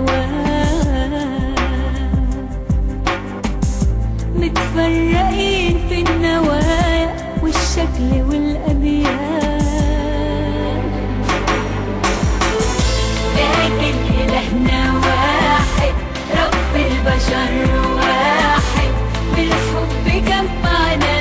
ألوان متفرقين في النوايا والشكل والأبيان لكن إلهنا واحد رب البشر واحد بالحب جمعنا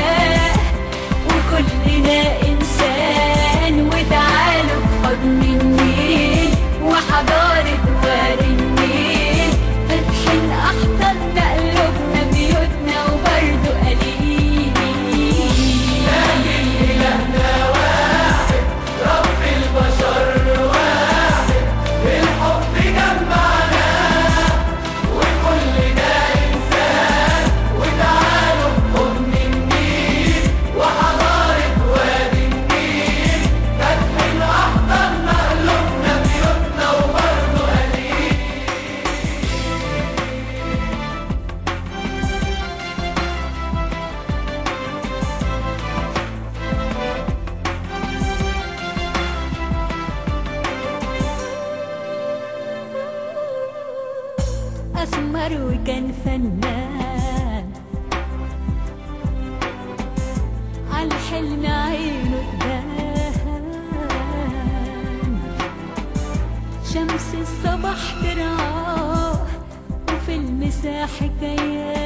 وكلنا إنسان وتعالوا بحضن النيل وحضارة وادي النيل فاتحين أحضاننا قلوبنا بيوتنا وبرضه قليل رب البشر واحد بالحب جمعنا وكلنا إنسان وتعالوا بحضن النيل وحضارة وادي النيل فاتحين أحضاننا قلوبنا بيوتنا وبرضه قليل أسمر وكان فنان عالحلم عينه تبان شمس الصبح ترعاه وفي المساح كيان